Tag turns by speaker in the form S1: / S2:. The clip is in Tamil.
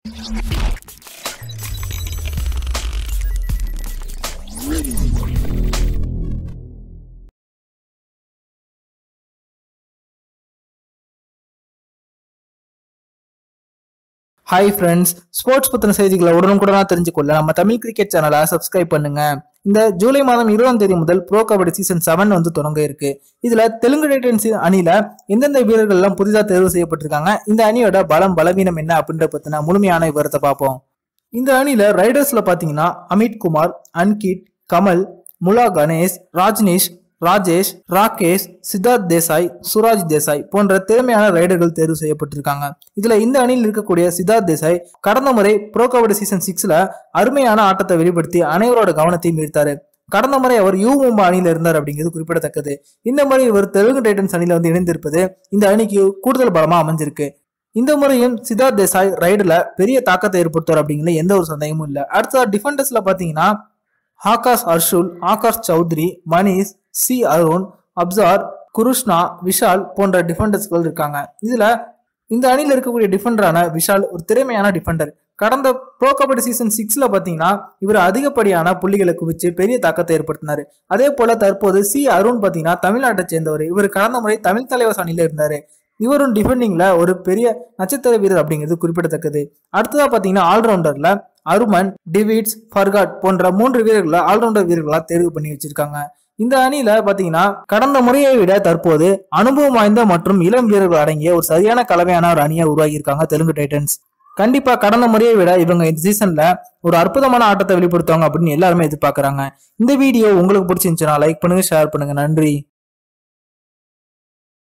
S1: ஹாய் ஃப்ரெண்ட்ஸ் ஸ்போர்ட்ஸ் பத்தின செய்திகளை உடனுக்குடனா தெரிஞ்சுக்கொள்ள நம்ம தமிழ் கிரிக்கெட் சேனலை சப்ஸ்கிரைப் பண்ணுங்க இந்த ஜூலை மாதம் இருபதாம் தேதி முதல் ப்ரோ கபடி சீசன் செவன் வந்து தொடங்க இருக்கு இதுல தெலுங்கு டைட்டன்ஸ் அணியில எந்தெந்த வீரர்கள் எல்லாம் புதிதாக தேர்வு செய்யப்பட்டிருக்காங்க இந்த அணியோட பலம் பலவீனம் என்ன அப்படின்ற பத்தின முழுமையான விவரத்தை பார்ப்போம் இந்த அணியில ரைடர்ஸ்ல பாத்தீங்கன்னா அமித் குமார் அன்கிட் கமல் முலா கணேஷ் ராஜ்னேஷ் ராஜேஷ் ராகேஷ் சித்தார்த் தேசாய் சுராஜ் தேசாய் போன்ற திறமையான ரைடர்கள் தேர்வு செய்யப்பட்டிருக்காங்க இதுல இந்த அணியில் இருக்கக்கூடிய சித்தார்த் தேசாய் கடந்த முறை ப்ரோ கபடி சீசன் சிக்ஸ்ல அருமையான ஆட்டத்தை வெளிப்படுத்தி அனைவரோட கவனத்தையும் ஈர்த்தாரு கடந்த முறை அவர் யூ மும்பா அணியில இருந்தார் அப்படிங்கிறது குறிப்பிடத்தக்கது இந்த முறை இவர் தெலுங்கு டைட்டன்ஸ் அணியில வந்து இணைந்திருப்பது இந்த அணிக்கு கூடுதல் பலமா அமைஞ்சிருக்கு இந்த முறையும் சித்தார்த் தேசாய் ரைடுல பெரிய தாக்கத்தை ஏற்படுத்துவார் அப்படிங்கிற எந்த ஒரு சந்தேகமும் இல்லை அடுத்த டிஃபெண்டர்ஸ்ல பாத்தீங்கன்னா ஆகாஷ் அர்ஷுல் ஆகாஷ் சௌத்ரி மணிஷ் சி அருண் அப்சார் குருஷ்ணா விஷால் போன்ற டிஃபெண்டர்ஸ்கள் இருக்காங்க இதுல இந்த அணியில் இருக்கக்கூடிய டிஃபெண்டரான விஷால் ஒரு திறமையான டிஃபெண்டர் கடந்த ப்ரோ கபடி சீசன் சிக்ஸ்ல பாத்தீங்கன்னா இவர் அதிகப்படியான புள்ளிகளை குவிச்சு பெரிய தாக்கத்தை ஏற்படுத்தினாரு அதே போல தற்போது சி அருண் பாத்தீங்கன்னா தமிழ்நாட்டை சேர்ந்தவர் இவர் கடந்த முறை தமிழ் தலைவாஸ் அணியில இருந்தாரு இவரும் டிஃபெண்டிங்ல ஒரு பெரிய நட்சத்திர வீரர் அப்படிங்கிறது குறிப்பிடத்தக்கது அடுத்ததா பாத்தீங்கன்னா ஆல்ரவுண்டர்ல அருமன் டிவிட்ஸ் ஃபர்காட் போன்ற மூன்று வீரர்களை ஆல்ரவுண்டர் வீரர்களா தேர்வு பண்ணி வச்சிருக்காங்க இந்த அணியில பாத்தீங்கன்னா கடந்த முறையை விட தற்போது அனுபவம் வாய்ந்த மற்றும் இளம் வீரர்கள் அடங்கிய ஒரு சரியான கலவையான ஒரு அணியை உருவாகி இருக்காங்க தெலுங்கு டைட்டன்ஸ் கண்டிப்பா கடந்த முறையை விட இவங்க இந்த சீசன்ல ஒரு அற்புதமான ஆட்டத்தை வெளிப்படுத்துவாங்க அப்படின்னு எல்லாருமே எதிர்பார்க்கறாங்க இந்த வீடியோ உங்களுக்கு பிடிச்சிருந்துச்சுன்னா லைக் பண்ணுங்க ஷேர் பண்ணுங்க நன்றி